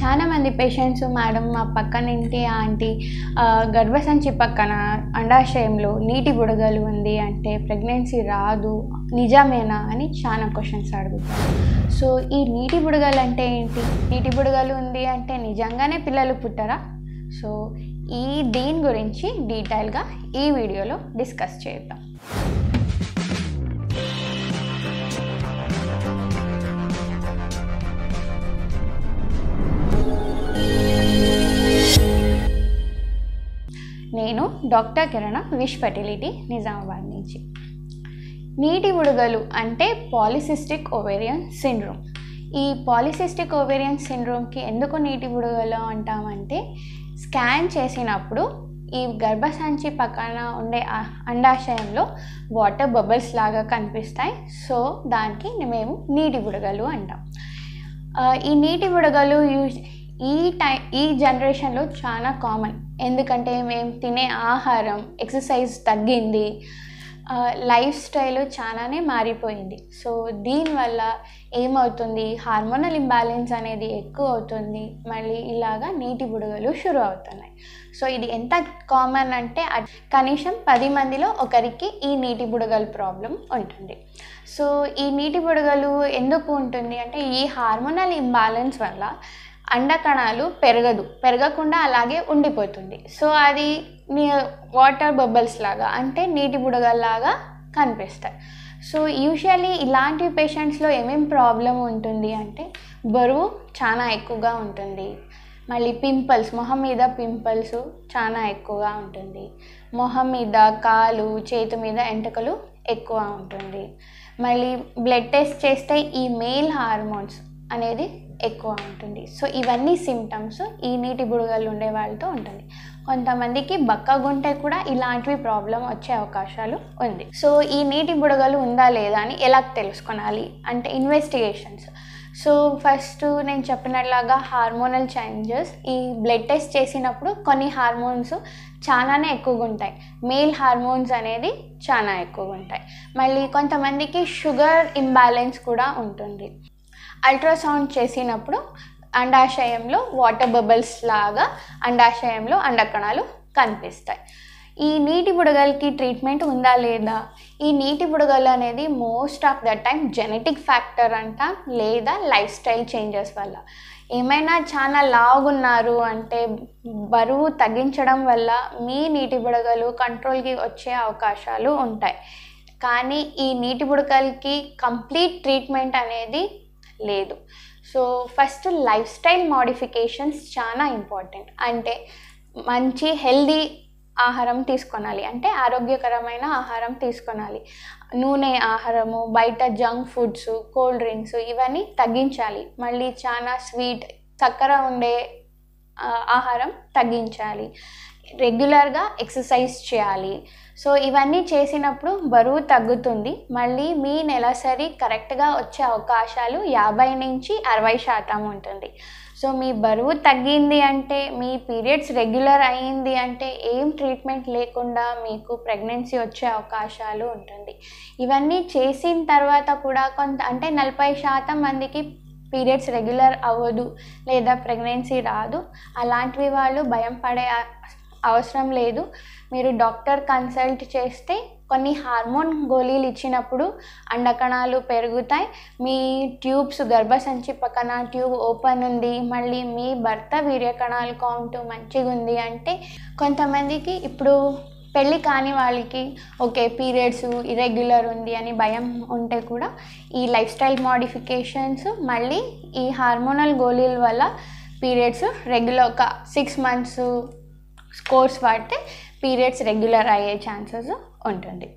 చాలా మంది patients madam మా పక్కన ఇంటి ఆంటీ ఆ, గర్భసంచి పక్కన అండాశయంలో నీటి బుడగలు ఉంది అంటే ప్రెగ్నెన్సీ రాదు నిజమేనా అని చాలా క్వశ్చన్స్ అడుగుతారు సో ఈ నీటి బుడగలు అంటే ఏంటి నీటి బుడగలు ఉంది అంటే నిజంగానే పిల్లలు పుట్టరా సో ఈ దీని గురించి డీటెయిల్గా ఈ వీడియోలో డిస్కస్ చేద్దాం నేను డాక్టర్ కిరణ విష్ ఫెర్టిలిటీ నిజామాబాద్ నుంచి నీటి బుడగలు అంటే పాలిసిస్టిక్ ఓవేరియన్ సిండ్రోమ్ ఈ పాలిసిస్టిక్ ఓవేరియన్ సిండ్రోమ్కి ఎందుకు నీటి బుడగలు అంటామంటే స్కాన్ చేసినప్పుడు ఈ గర్భసంచి పక్కన ఉండే ఆ- అండాశయంలో వాటర్ బబుల్స్ లాగా కనిపిస్తాయి సో దానికి మేము నీటి బుడగలు అంటాం ఆ, ఈ నీటి బుడగలు యూజ్ ఈ టై ఈ జనరేషన్లో చాలా కామన్ ఎందుకంటే మేము తినే ఆహారం ఎక్సర్సైజ్ తగ్గింది ఆ, లైఫ్ స్టైల్ చాలానే మారిపోయింది సో దీనివల్ల ఏమవుతుంది హార్మోనల్ ఇంబ్యాలెన్స్ అనేది ఎక్కువ అవుతుంది మళ్ళీ ఇలాగా నీటి బుడగలు షురు అవుతున్నాయి సో ఇది ఎంత కామన్ అంటే అట్- కనీసం పది మందిలో ఒకరికి ఈ నీటి బుడగలు ప్రాబ్లం ఉంటుంది సో ఈ నీటి బుడగలు ఎందుకు ఉంటుంది అంటే ఈ హార్మోనల్ ఇంబ్యాలెన్స్ వల్ల అండకణాలు పెరగదు పెరగకుండా అలాగే ఉండిపోతుంది సో అది వాటర్ బబుల్స్ లాగా అంటే నీటి బుడగల్లాగా కనిపిస్తాయి సో యూజువల్లీ ఇలాంటి పేషెంట్స్లో ఏమేం ప్రాబ్లం ఉంటుంది అంటే బరువు చాలా ఎక్కువగా ఉంటుంది మళ్ళీ పింపుల్స్ మొహం మీద పింపుల్స్ చాలా ఎక్కువగా ఉంటుంది మొహం మీద కాలు చేతి మీద ఎంటకలు ఎక్కువ ఉంటుంది మళ్ళీ బ్లడ్ టెస్ట్ చేస్తే ఈ మేల్ హార్మోన్స్ అనేది ఎక్కువ ఉంటుంది సో ఇవన్నీ సిమ్టమ్స్ ఈ నీటి బుడగలు ఉండే వాళ్ళతో ఉంటుంది కొంతమందికి బక్కగుంటే కూడా ఇలాంటివి ప్రాబ్లం వచ్చే అవకాశాలు ఉంది సో ఈ నీటి బుడగలు ఉందా లేదా అని ఎలా తెలుసుకోవాలి అంటే ఇన్వెస్టిగేషన్స్ సో ఫస్ట్ నేను చెప్పినట్లాగా హార్మోనల్ చేంజెస్ ఈ బ్లడ్ టెస్ట్ చేసినప్పుడు కొన్ని హార్మోన్స్ చాలానే ఎక్కువగా ఉంటాయి మేల్ హార్మోన్స్ అనేది చాలా ఎక్కువగా ఉంటాయి మళ్ళీ కొంతమందికి షుగర్ ఇంబ్యాలెన్స్ కూడా ఉంటుంది అల్ట్రాసౌండ్ చేసినప్పుడు అండాశయంలో వాటర్ బబుల్స్ లాగా అండాశయంలో అండకణాలు కనిపిస్తాయి ఈ నీటి బుడగలకి ట్రీట్మెంట్ ఉందా లేదా ఈ నీటి బుడగలు అనేది most of the time genetic factor అంట లేదా లైఫ్ స్టైల్ చేంజెస్ వల్ల ఏమైనా చాలా లావుగున్నారు అంటే బరువు తగ్గించడం వల్ల మీ నీటి బుడగలు కంట్రోల్కి వచ్చే అవకాశాలు ఉంటాయి కానీ ఈ నీటి బుడగలకి కంప్లీట్ ట్రీట్మెంట్ అనేది లేదు so first lifestyle modifications చాలా ఇంపార్టెంట్ అంటే మంచి హెల్దీ ఆహారం తీసుకొనాలి అంటే ఆరోగ్యకరమైన ఆహారం తీసుకొనాలి నూనె ఆహారము బయట జంక్ ఫుడ్స్ కోల్డ్ డ్రింక్స్ ఇవన్నీ తగ్గించాలి మళ్ళీ చాలా స్వీట్ చక్కెర ఉండే ఆ, ఆహారం తగ్గించాలి రెగ్యులర్గా ఎక్సర్సైజ్ చేయాలి సో ఇవన్నీ చేసినప్పుడు బరువు తగ్గుతుంది మళ్ళీ మీ నెలసరి కరెక్ట్గా వచ్చే అవకాశాలు యాభై నుంచి అరవై శాతం ఉంటుంది సో మీ బరువు తగ్గింది అంటే మీ పీరియడ్స్ రెగ్యులర్ అయ్యింది అంటే ఏం ట్రీట్మెంట్ లేకుండా మీకు ప్రెగ్నెన్సీ వచ్చే అవకాశాలు ఉంటుంది ఇవన్నీ చేసిన తర్వాత కూడా కొంత అంటే నలభై శాతం మందికి పీరియడ్స్ రెగ్యులర్ అవ్వదు లేదా ప్రెగ్నెన్సీ రాదు అలాంటివి వాళ్ళు భయం పడే అ- అవసరం లేదు మీరు డాక్టర్ కన్సల్ట్ చేస్తే కొన్ని హార్మోన్ గోళీలు ఇచ్చినప్పుడు అండకణాలు పెరుగుతాయి మీ ట్యూబ్స్ గర్భసంచి పక్కన ట్యూబ్ ఓపెన్ ఉంది మళ్ళీ మీ భర్త వీర్యకణాలు కౌంట్ మంచిగా ఉంది అంటే కొంతమందికి ఇప్పుడు పెళ్ళి కాని వాళ్ళకి ఓకే పీరియడ్స్ ఇరెగ్యులర్ ఉంది అని భయం ఉంటే కూడా ఈ లైఫ్ స్టైల్ మోడిఫికేషన్స్ మళ్ళీ ఈ హార్మోనల్ గోళీల వల్ల పీరియడ్స్ రెగ్యులర్ ఒక సిక్స్ మంత్స్ కోర్స్ వాడితే పీరియడ్స్ రెగ్యులర్ అయ్యే ఛాన్సెస్ ఉంటుంది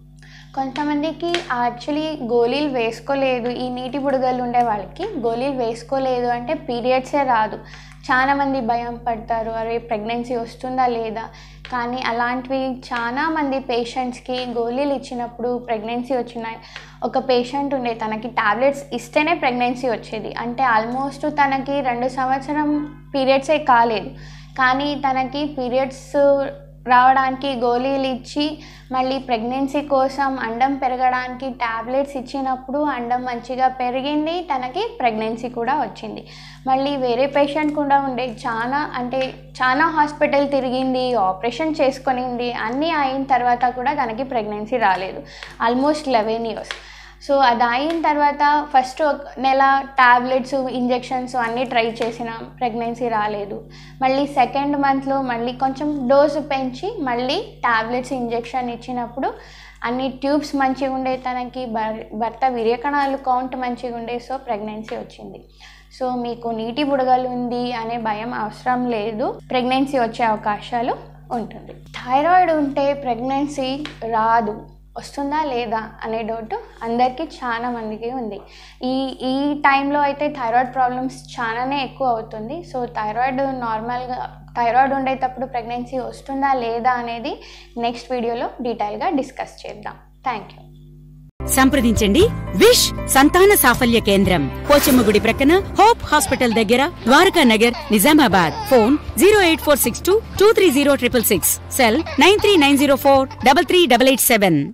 కొంతమందికి యాక్చువల్లీ గోళీలు వేసుకోలేదు ఈ నీటి బుడగలు ఉండే వాళ్ళకి గోళీలు వేసుకోలేదు అంటే పీరియడ్సే రాదు చాలామంది భయం పడతారు అరే ప్రెగ్నెన్సీ వస్తుందా లేదా కానీ అలాంటివి చాలా మంది పేషెంట్స్కి గోళీలు ఇచ్చినప్పుడు ప్రెగ్నెన్సీ వచ్చినాయి ఒక పేషెంట్ ఉండే తనకి టాబ్లెట్స్ ఇస్తేనే ప్రెగ్నెన్సీ వచ్చేది అంటే ఆల్మోస్ట్ తనకి రెండు సంవత్సరం పీరియడ్సే కాలేదు కానీ తనకి పీరియడ్స్ రావడానికి గోళీలు ఇచ్చి మళ్ళీ ప్రెగ్నెన్సీ కోసం అండం పెరగడానికి ట్యాబ్లెట్స్ ఇచ్చినప్పుడు అండం మంచిగా పెరిగింది తనకి ప్రెగ్నెన్సీ కూడా వచ్చింది మళ్ళీ వేరే పేషెంట్ కూడా ఉండే చాలా అంటే చాలా హాస్పిటల్ తిరిగింది ఆపరేషన్ చేసుకొనింది అన్నీ అయిన తర్వాత కూడా తనకి ప్రెగ్నెన్సీ రాలేదు ఆల్మోస్ట్ లెవెన్ ఇయర్స్ సో అది అయిన తర్వాత ఫస్ట్ ఒక నెల టాబ్లెట్స్ ఇంజెక్షన్స్ అన్నీ ట్రై చేసిన ప్రెగ్నెన్సీ రాలేదు మళ్ళీ సెకండ్ మంత్లో మళ్ళీ కొంచెం డోసు పెంచి మళ్ళీ టాబ్లెట్స్ ఇంజెక్షన్ ఇచ్చినప్పుడు అన్ని ట్యూబ్స్ మంచిగా ఉండే తనకి భర్ భర్త విరేకణాలు కౌంట్ మంచిగా ఉండే సో ప్రెగ్నెన్సీ వచ్చింది సో మీకు నీటి బుడగలు ఉంది అనే భయం అవసరం లేదు ప్రెగ్నెన్సీ వచ్చే అవకాశాలు ఉంటుంది థైరాయిడ్ ఉంటే ప్రెగ్నెన్సీ రాదు వస్తుందా లేదా అనే డౌట్ అందరికీ చాలా మందికి ఉంది ఈ ఈ టైంలో అయితే థైరాయిడ్ ప్రాబ్లమ్స్ చాలానే ఎక్కువ అవుతుంది సో థైరాయిడ్ నార్మల్గా థైరాయిడ్ ఉండేటప్పుడు ప్రెగ్నెన్సీ వస్తుందా లేదా అనేది నెక్స్ట్ వీడియోలో డీటెయిల్గా డిస్కస్ చేద్దాం థ్యాంక్ యూ సంప్రదించండి విష్ సంతాన సాఫల్య కేంద్రం పోచమ్మగుడి ప్రక్కన హోప్ హాస్పిటల్ దగ్గర Dwaraka Nagar Nizamabad phone zero eight four six two two three zero triple six cell nine three nine zero four double three double eight seven